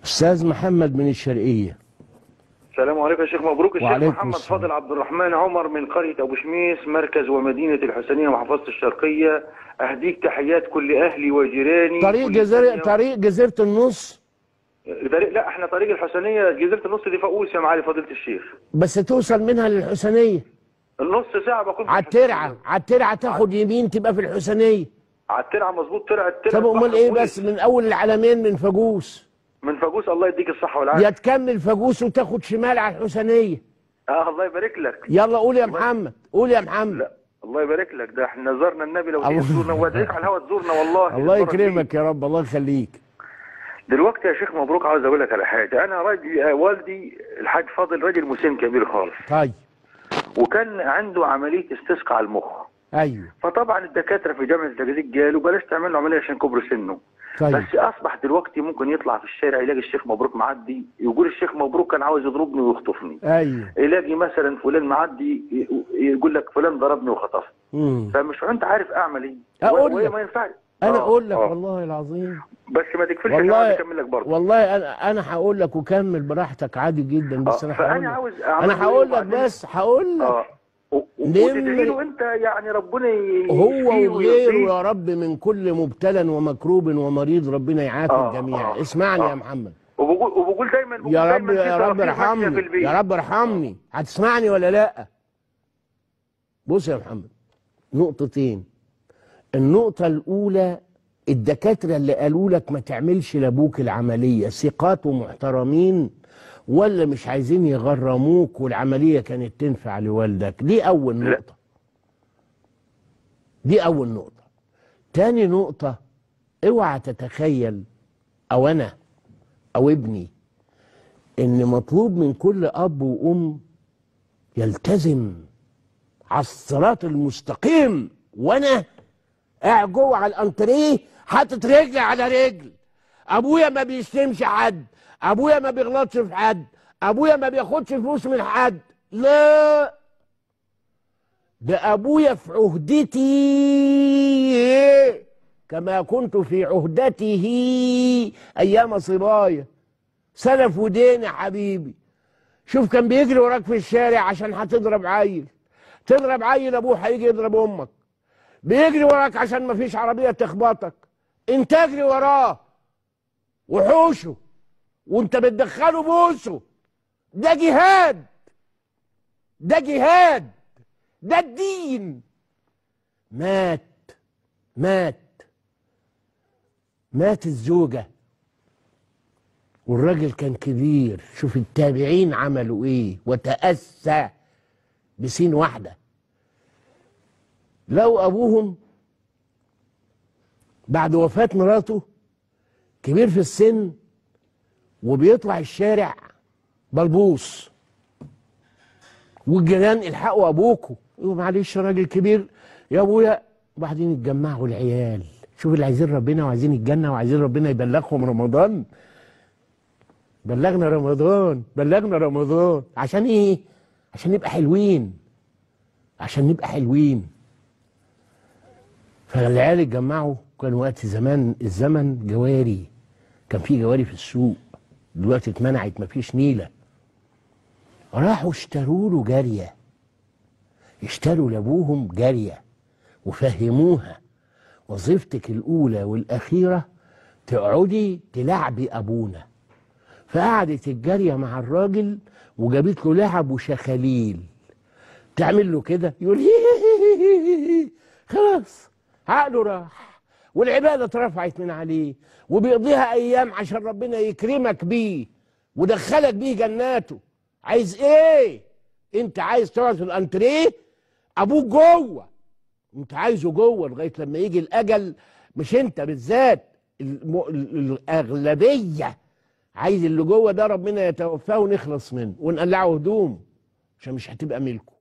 استاذ محمد من الشرقيه السلام عليكم يا شيخ مبروك الشيخ وعليكم محمد السلام. فاضل عبد الرحمن عمر من قرية أبو شميس مركز ومدينة الحسنية محافظة الشرقية أهديك تحيات كل أهلي وجيراني طريق كل جزيره الدنيا. طريق جزيره النص طريق لا احنا طريق الحسنية جزيرة النص دي فؤوس يا معالي فضيلة الشيخ بس توصل منها للحسنيه النص ساعة بكون في على الحسنية. الترعه على الترعه تاخد يمين تبقى في الحسنيه على الترعة مظبوط ترعة الترعة طب امال بحر ايه بوليس. بس من اول العلمين من فاجوس من فاجوس الله يديك الصحة والعافية يا تكمل فاجوس وتاخد شمال على الحسنيه اه الله يبارك لك يلا قول يا محمد قول يا محمد لا الله يبارك لك ده احنا زرنا النبي لو الله- تيجي تزورنا وادعيك على الهوا تزورنا والله الله نتبرك بيك. يكرمك يا رب الله يخليك دلوقتي يا شيخ مبروك عاوز اقول لك على حاجه انا راجل آه، والدي الحاج فاضل راجل مسن كبير خالص طيب وكان عنده عمليه استسقاء على المخ ايوه فطبعا الدكاتره في جامعه الزقازيق قالوا بلاش تعمل له عمليه عشان كبر سنه طيب بس اصبح دلوقتي ممكن يطلع في الشارع يلاقي الشيخ مبروك معدي يقول الشيخ مبروك كان عاوز يضربني ويخطفني ايوه يلاقي مثلا فلان معدي ي- يقول لك فلان ضربني وخطفني امم فمش انت عارف اعمل ايه أقول وهي لك. ما ينفعش انا آه، اقول لك آه. والله العظيم بس ما تكفلش والله- والله اكمل لك برضه والله انا انا هقول لك وكمل براحتك عادي جدا بس آه، انا فأنا هقول لك عاوز أعمل انا إيه هقول لك وبعدين- بس هقول لك اه و- و- نمر- وتدعي له انت يعني ربنا ي- هو يشفيه وغيره ويرضيه. يا رب من كل مبتلى ومكروب ومريض ربنا يعافي آه، الجميع آه، اسمعني يا آه. محمد وبقول وبقول دايما بقول يا رب دايما في يا رب صراصير ماشية في ارحمني البيت. يا رب ارحمني هتسمعني ولا لا بص يا محمد نقطتين النقطة الأولى الدكاترة اللي قالوا لك ما تعملش لأبوك العملية ثقات ومحترمين ولا مش عايزين يغرموك والعملية كانت تنفع لوالدك دي أول لا. نقطة دي أول نقطة تاني نقطة اوعى تتخيل أو أنا أو ابني إن مطلوب من كل أب وأم يلتزم على الصراط المستقيم وأنا قاعد جوه على الانتريه حاطط رجل على رجل ابويا ما بيشتمش حد ابويا ما بيغلطش في حد ابويا ما بياخدش فلوس من حد لا ده ابويا في عهدتي كما كنت في عهدته ايام صبايا سلف ودين يا حبيبي شوف كان بيجري وراك في الشارع عشان هتضرب عيل تضرب عيل ابوه هيجي يضرب امك بيجري وراك عشان ما فيش عربية تخبطك انت اجري وراه وحوشه وانت بتدخله بوسه ده جهاد ده جهاد ده الدين مات مات مات الزوجة والراجل كان كبير شوف التابعين عملوا ايه وتأسى بسين واحده لو ابوهم بعد وفاة مراته كبير في السن وبيطلع الشارع بلبوص والجيران الحقوا ابوكوا يقولوا معلش يا راجل كبير يا ابويا وبعدين يتجمعوا العيال شوف اللي عايزين ربنا وعايزين الجنه وعايزين ربنا يبلغهم رمضان بلغنا رمضان بلغنا رمضان عشان ايه عشان نبقى حلوين عشان نبقى حلوين فالعيال اتجمعوا كان وقت زمان الزمن جواري كان في جواري في السوق دلوقتي اتمنعت مفيش نيله راحوا اشتروا له جاريه اشتروا لابوهم جاريه وفهموها وظيفتك الاولى والاخيره تقعدي تلعبي ابونا فقعدت الجاريه مع الراجل وجابت له لعب وشخاليل تعمل له كده يقول هي هي هي هي. خلاص عقله راح والعباده اترفعت من عليه وبيقضيها ايام عشان ربنا يكرمك بيه ودخلك بيه جناته عايز ايه انت عايز تقعد في الانتريه ابوك جوه انت عايزه جوه لغايه لما يجي الاجل مش انت بالذات الم... ال- الاغلبيه عايز اللي جوه ده ربنا يتوفاه ونخلص منه ونقلعه هدوم عشان مش هتبقى ملكه